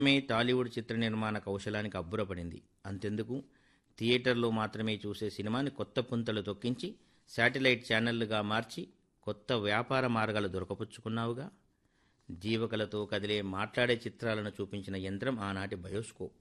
మే టాలీవుడ్ చిత్ర నిర్మాణ కౌశలానికి అబ్బురపడింది అంతెందుకు థియేటర్లో మాత్రమే చూసే సినిమాని కొత్త పుంతలు తొక్కించి శాటిలైట్ ఛానళ్లుగా మార్చి కొత్త వ్యాపార మార్గాలు దొరకపుచ్చుకున్నావుగా జీవకలతో కదిలే మాట్లాడే చిత్రాలను చూపించిన యంత్రం ఆనాటి బయోస్కోప్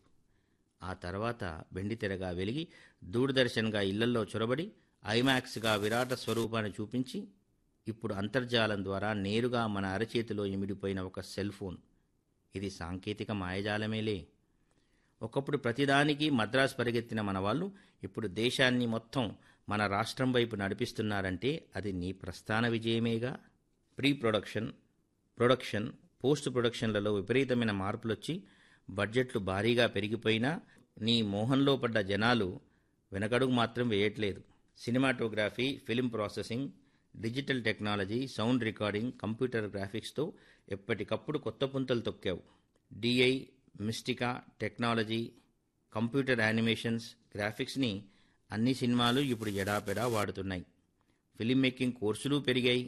ఆ తర్వాత వెండితెరగా వెలిగి దూరదర్శన్గా ఇళ్లల్లో చొరబడి ఐమాక్స్గా విరాట స్వరూపాన్ని చూపించి ఇప్పుడు అంతర్జాలం ద్వారా నేరుగా మన అరచేతిలో ఇమిడిపోయిన ఒక సెల్ ఫోన్ ఇది సాంకేతిక మాయజాలమేలే ఒకప్పుడు ప్రతిదానికి మద్రాసు పరిగెత్తిన మన వాళ్ళు ఇప్పుడు దేశాన్ని మొత్తం మన రాష్ట్రం వైపు నడిపిస్తున్నారంటే అది నీ ప్రస్థాన విజయమేగా ప్రీ ప్రొడక్షన్ ప్రొడక్షన్ పోస్ట్ ప్రొడక్షన్లలో విపరీతమైన మార్పులొచ్చి బడ్జెట్లు భారీగా పెరిగిపోయినా నీ మోహంలో పడ్డ జనాలు వెనకడుగు మాత్రం వేయట్లేదు cinematography film processing digital technology sound recording computer గ్రాఫిక్స్తో ఎప్పటికప్పుడు కొత్త పుంతలు తొక్కావు డిఐ మిస్టికా టెక్నాలజీ కంప్యూటర్ యానిమేషన్స్ గ్రాఫిక్స్ని అన్ని సినిమాలు ఇప్పుడు ఎడాపెడా వాడుతున్నాయి ఫిలిం మేకింగ్ కోర్సులు పెరిగాయి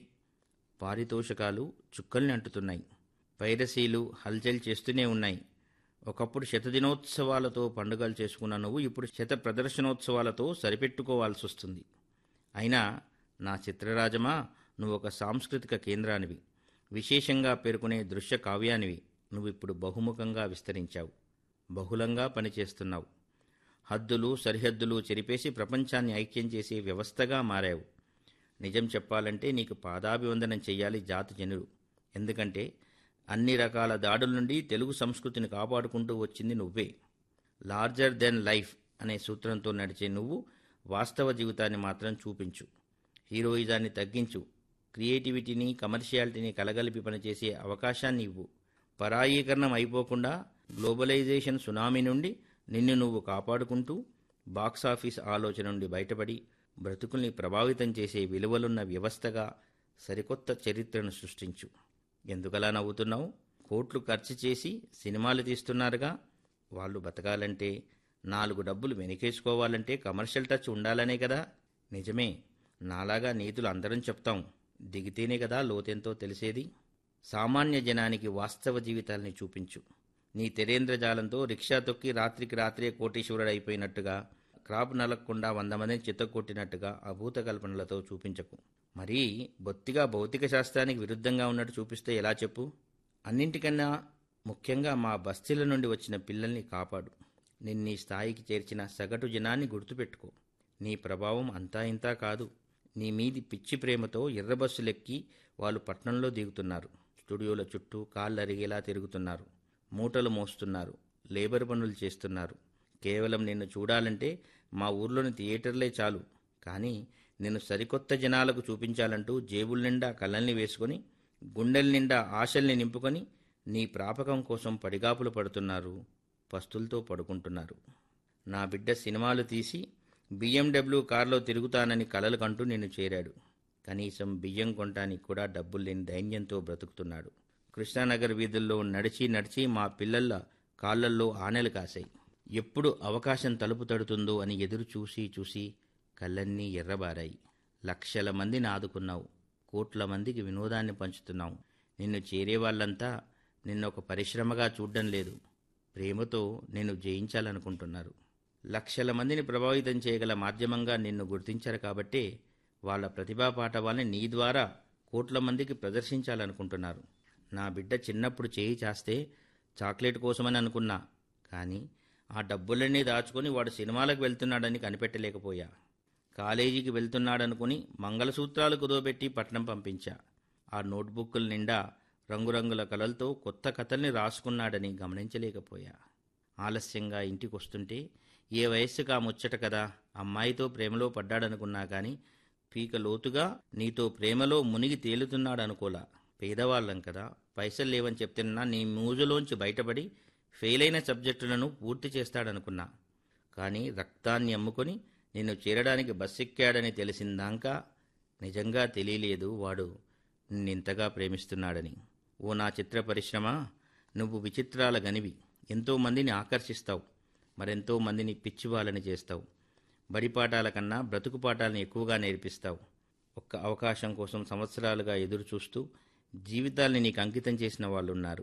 పారితోషకాలు చుక్కల్ని అంటుతున్నాయి పైరసీలు హల్చల్ చేస్తూనే ఉన్నాయి ఒకప్పుడు శతదినోత్సవాలతో పండుగలు చేసుకున్న నువ్వు ఇప్పుడు శత ప్రదర్శనోత్సవాలతో సరిపెట్టుకోవాల్సి వస్తుంది అయినా నా చిత్రరాజమా నువ్వు ఒక సాంస్కృతిక కేంద్రానివి విశేషంగా పేర్కొనే దృశ్య కావ్యానివి నువ్వు ఇప్పుడు బహుముఖంగా విస్తరించావు బహుళంగా పనిచేస్తున్నావు హద్దులు సరిహద్దులు చెరిపేసి ప్రపంచాన్ని ఐక్యం చేసే వ్యవస్థగా మారావు నిజం చెప్పాలంటే నీకు పాదాభివందనం చెయ్యాలి జాతి జనులు ఎందుకంటే అన్ని రకాల దాడుల నుండి తెలుగు సంస్కృతిని కాపాడుకుంటూ వచ్చింది నువ్వే లార్జర్ దెన్ లైఫ్ అనే సూత్రంతో నడిచే నువ్వు వాస్తవ జీవితాన్ని మాత్రం చూపించు హీరోయిజాన్ని తగ్గించు క్రియేటివిటీని కమర్షియాలిటీని కలగలిపి పనిచేసే అవకాశాన్ని ఇవ్వు పరాయీకరణం అయిపోకుండా గ్లోబలైజేషన్ సునామీ నుండి నిన్ను నువ్వు కాపాడుకుంటూ బాక్సాఫీస్ ఆలోచన నుండి బయటపడి బ్రతుకుల్ని ప్రభావితం చేసే విలువలున్న వ్యవస్థగా సరికొత్త చరిత్రను సృష్టించు ఎందుకలా నవ్వుతున్నావు కోట్లు ఖర్చు చేసి సినిమాలు తీస్తున్నారుగా వాళ్ళు బతకాలంటే నాలుగు డబ్బులు వెనకేసుకోవాలంటే కమర్షియల్ టచ్ ఉండాలనే కదా నిజమే నాలాగా నీతులు అందరం చెప్తాం దిగితేనే కదా లోతెంతో తెలిసేది సామాన్య జనానికి వాస్తవ జీవితాల్ని చూపించు నీ తెరేంద్రజాలంతో రిక్షా తొక్కి రాత్రికి రాత్రే కోటీశ్వరుడైపోయినట్టుగా క్రాప్ నలగకుండా వంద మందిని చిత్తకొట్టినట్టుగా అభూత కల్పనలతో చూపించకు మరీ బొత్తిగా భౌతిక శాస్త్రానికి విరుద్ధంగా ఉన్నట్టు చూపిస్తే ఎలా చెప్పు అన్నింటికన్నా ముఖ్యంగా మా బస్తీల నుండి వచ్చిన పిల్లల్ని కాపాడు నిన్నీ స్థాయికి చేర్చిన సగటు జనాన్ని గుర్తుపెట్టుకో నీ ప్రభావం అంతా ఇంతా కాదు నీ మీది పిచ్చి ప్రేమతో ఎర్రబస్సులెక్కి వాళ్ళు పట్నంలో దిగుతున్నారు స్టూడియోల చుట్టూ కాళ్ళరిగేలా తిరుగుతున్నారు మూటలు మోస్తున్నారు లేబర్ పనులు చేస్తున్నారు కేవలం నిన్ను చూడాలంటే మా ఊర్లోని థియేటర్లే చాలు కానీ నేను సరికొత్త జనాలకు చూపించాలంటూ జేబుల నిండా కళ్ళల్ని వేసుకొని గుండెల నిండా ఆశల్ని నింపుకొని నీ ప్రాపకం కోసం పడిగాపులు పడుతున్నారు పస్తులతో పడుకుంటున్నారు నా బిడ్డ సినిమాలు తీసి బిఎండబ్ల్యూ కారులో తిరుగుతానని కలలు కంటూ నిన్ను చేరాడు కనీసం బియ్యం కొనటానికి కూడా డబ్బులు లేని దైన్యంతో బ్రతుకుతున్నాడు కృష్ణానగర్ వీధుల్లో నడిచి నడిచి మా పిల్లల కాళ్ళల్లో ఆనెలు కాశాయి ఎప్పుడు అవకాశం తలుపు తడుతుందో అని ఎదురు చూసి చూసి కళ్ళన్నీ ఎర్రబారాయి లక్షల మందిని ఆదుకున్నావు కోట్ల మందికి వినోదాన్ని పంచుతున్నావు నిన్ను చేరే వాళ్ళంతా నిన్ను ఒక పరిశ్రమగా చూడ్డం లేదు ప్రేమతో నిన్ను జయించాలనుకుంటున్నారు లక్షల మందిని ప్రభావితం చేయగల మాధ్యమంగా నిన్ను గుర్తించారు కాబట్టే వాళ్ళ ప్రతిభా పాఠవాల్ని నీ ద్వారా కోట్ల మందికి ప్రదర్శించాలనుకుంటున్నారు నా బిడ్డ చిన్నప్పుడు చేయి చేస్తే చాక్లెట్ కోసమని అనుకున్నా కానీ ఆ డబ్బులన్నీ దాచుకొని వాడు సినిమాలకు వెళ్తున్నాడని కనిపెట్టలేకపోయా కాలేజీకి వెళ్తున్నాడనుకుని మంగళసూత్రాలు కుదోబెట్టి పట్నం పంపించా ఆ నోట్బుక్కుల నిండా రంగురంగుల కలలతో కొత్త కథల్ని రాసుకున్నాడని గమనించలేకపోయా ఆలస్యంగా ఇంటికొస్తుంటే ఏ వయస్సుగా ముచ్చట కదా అమ్మాయితో ప్రేమలో పడ్డాడనుకున్నా కానీ పీక లోతుగా నీతో ప్రేమలో మునిగి తేలుతున్నాడనుకోలా పేదవాళ్ళం కదా పైసలు లేవని చెప్తున్నా నీ మూజులోంచి బయటపడి ఫెయిల్ అయిన సబ్జెక్టులను పూర్తి చేస్తాడనుకున్నా కానీ రక్తాన్ని అమ్ముకొని నిన్ను చేరడానికి బస్సెక్కాడని తెలిసిందాకా నిజంగా తెలియలేదు వాడు నిన్నింతగా ప్రేమిస్తున్నాడని ఓ నా చిత్ర పరిశ్రమ నువ్వు విచిత్రాల గనివి ఎంతో మందిని ఆకర్షిస్తావు మరెంతో మందిని పిచ్చివాళ్ళని చేస్తావు బడిపాఠాల కన్నా బ్రతుకు పాఠాలను ఎక్కువగా నేర్పిస్తావు ఒక్క అవకాశం కోసం సంవత్సరాలుగా ఎదురు చూస్తూ జీవితాల్ని నీకు అంకితం చేసిన వాళ్ళున్నారు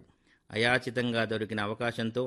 అయాచితంగా దొరికిన అవకాశంతో